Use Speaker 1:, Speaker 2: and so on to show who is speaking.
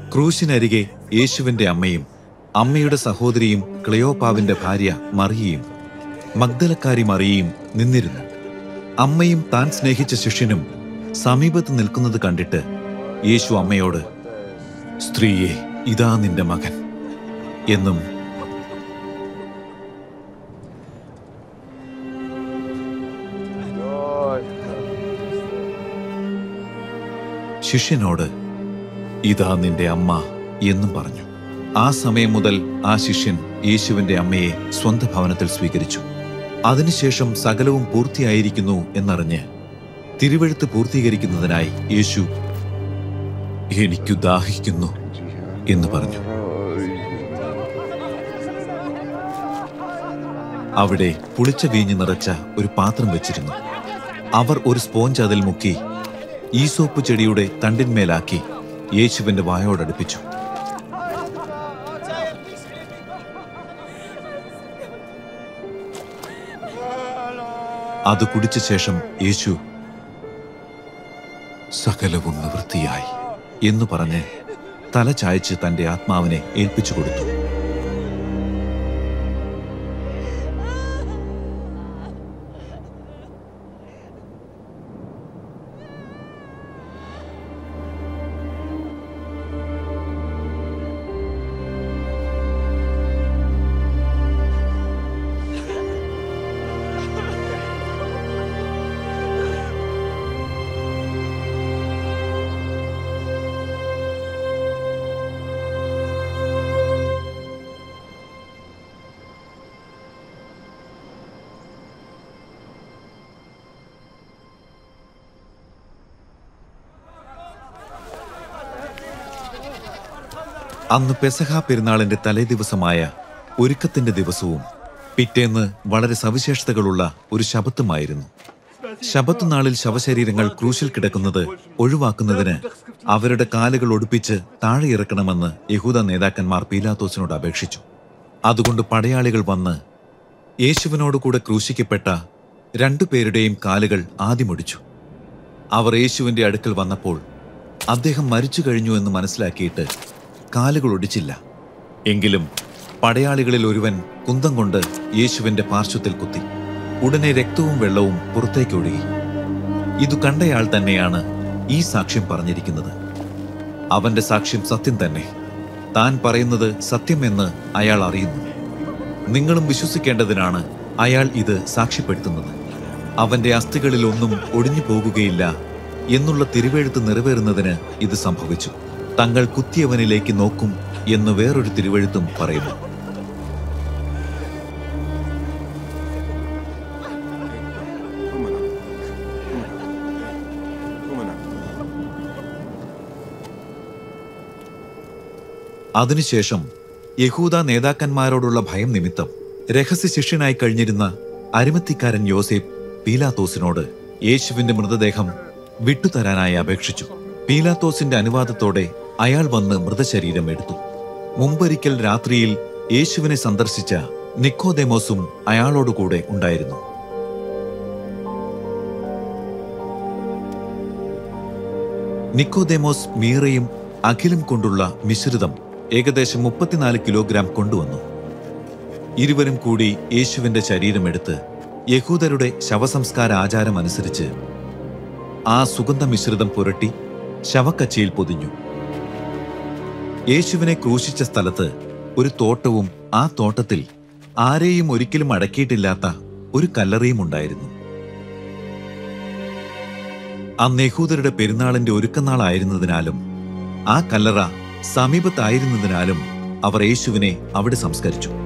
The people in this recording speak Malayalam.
Speaker 1: ക്രൂശിനരികെ യേശുവിന്റെ അമ്മയും അമ്മയുടെ സഹോദരിയും ക്ലയോപ്പാവിന്റെ ഭാര്യ മറിയയും മഗ്ദലക്കാരി മറിയയും നിന്നിരുന്നു അമ്മയും താൻ സ്നേഹിച്ച ശിഷ്യനും സമീപത്ത് നിൽക്കുന്നത് കണ്ടിട്ട് യേശു അമ്മയോട് സ്ത്രീയെ ഇതാ നിന്റെ മകൻ എന്നും ശിഷ്യനോട് ഇതാ നിന്റെ അമ്മ എന്നും പറഞ്ഞു ആ സമയം മുതൽ ആ ശിഷ്യൻ യേശുവിന്റെ അമ്മയെ സ്വന്തം ഭവനത്തിൽ സ്വീകരിച്ചു അതിനുശേഷം സകലവും പൂർത്തിയായിരിക്കുന്നു എന്നറിഞ്ഞ് തിരുവഴുത്ത് പൂർത്തീകരിക്കുന്നതിനായി യേശു എനിക്കു ദാഹിക്കുന്നു എന്ന് പറഞ്ഞു അവിടെ പുളിച്ച വീഞ്ഞ് നിറച്ച ഒരു പാത്രം വെച്ചിരുന്നു അവർ ഒരു സ്പോഞ്ച് അതിൽ മുക്കി ഈസോപ്പ് ചെടിയുടെ തണ്ടിന്മേലാക്കി യേശുവിന്റെ വായോടടുപ്പിച്ചു അത് കുടിച്ച ശേഷം യേശു സകലവും നിവൃത്തിയായി എന്നു പറഞ്ഞ് തല ചായച്ച് തന്റെ ആത്മാവിനെ ഏൽപ്പിച്ചു കൊടുത്തു അന്ന് പെസഹ പെരുന്നാളിന്റെ തലേദിവസമായ ഒരുക്കത്തിന്റെ ദിവസവും പിറ്റേന്ന് വളരെ സവിശേഷതകളുള്ള ഒരു ശബത്തുമായിരുന്നു ശബത്ത് നാളിൽ ശവശരീരങ്ങൾ ക്രൂശിൽ കിടക്കുന്നത് ഒഴിവാക്കുന്നതിന് അവരുടെ കാലുകൾ ഒടുപ്പിച്ച് താഴെ ഇറക്കണമെന്ന് യഹൂദ നേതാക്കന്മാർ പീലാത്തോസിനോട് അപേക്ഷിച്ചു അതുകൊണ്ട് പടയാളികൾ വന്ന് യേശുവിനോട് കൂടെ ക്രൂശിക്കപ്പെട്ട രണ്ടുപേരുടെയും കാലുകൾ ആദ്യമൊടിച്ചു അവർ യേശുവിന്റെ അടുക്കൽ വന്നപ്പോൾ അദ്ദേഹം മരിച്ചു കഴിഞ്ഞു എന്ന് മനസ്സിലാക്കിയിട്ട് കാലുകൾ ഒടിച്ചില്ല എങ്കിലും പടയാളികളിൽ ഒരുവൻ കുന്തം കൊണ്ട് യേശുവിന്റെ പാർശ്വത്തിൽ കുത്തി ഉടനെ രക്തവും വെള്ളവും പുറത്തേക്ക് ഒഴുകി ഇതു കണ്ടയാൾ തന്നെയാണ് ഈ സാക്ഷ്യം പറഞ്ഞിരിക്കുന്നത് അവന്റെ സാക്ഷ്യം സത്യം തന്നെ താൻ പറയുന്നത് സത്യമെന്ന് അയാൾ അറിയുന്നു നിങ്ങളും വിശ്വസിക്കേണ്ടതിനാണ് അയാൾ ഇത് സാക്ഷ്യപ്പെടുത്തുന്നത് അവന്റെ അസ്ഥികളിൽ ഒന്നും ഒടിഞ്ഞു പോകുകയില്ല എന്നുള്ള തിരുവെഴുത്ത് നിറവേറുന്നതിന് ഇത് സംഭവിച്ചു തങ്ങൾ കുത്തിയവനിലേക്ക് നോക്കും എന്ന് വേറൊരു തിരുവെഴുത്തും പറയുന്നു അതിനുശേഷം യഹൂദ നേതാക്കന്മാരോടുള്ള ഭയം നിമിത്തം രഹസ്യ ശിഷ്യനായി കഴിഞ്ഞിരുന്ന അരിമത്തിക്കാരൻ യോസേഫ് പീലാത്തോസിനോട് യേശുവിന്റെ മൃതദേഹം വിട്ടുതരാനായി അപേക്ഷിച്ചു പീലാത്തോസിന്റെ അനുവാദത്തോടെ അയാൾ വന്ന് മൃതശരീരം എടുത്തു മുമ്പൊരിക്കൽ രാത്രിയിൽ യേശുവിനെ സന്ദർശിച്ച നിക്കോദേമോസും അയാളോടുകൂടെ ഉണ്ടായിരുന്നു നിക്കോദേമോസ് മീറയും അഖിലും കൊണ്ടുള്ള മിശ്രിതം ഏകദേശം മുപ്പത്തിനാല് കിലോഗ്രാം കൊണ്ടുവന്നു ഇരുവരും കൂടി യേശുവിന്റെ ശരീരമെടുത്ത് യഹൂദരുടെ ശവസംസ്കാര ആചാരം അനുസരിച്ച് ആ സുഗന്ധ മിശ്രിതം പുരട്ടി ശവക്കച്ചയിൽ പൊതിഞ്ഞു യേശുവിനെ ക്രൂശിച്ച സ്ഥലത്ത് ഒരു തോട്ടവും ആ തോട്ടത്തിൽ ആരെയും ഒരിക്കലും അടക്കിയിട്ടില്ലാത്ത ഒരു കല്ലറയും ഉണ്ടായിരുന്നു അന്ന് യഹൂദരുടെ പെരുന്നാളിന്റെ ഒരുക്കനാളായിരുന്നതിനാലും ആ കല്ലറ സമീപത്തായിരുന്നതിനാലും അവർ യേശുവിനെ അവിടെ സംസ്കരിച്ചു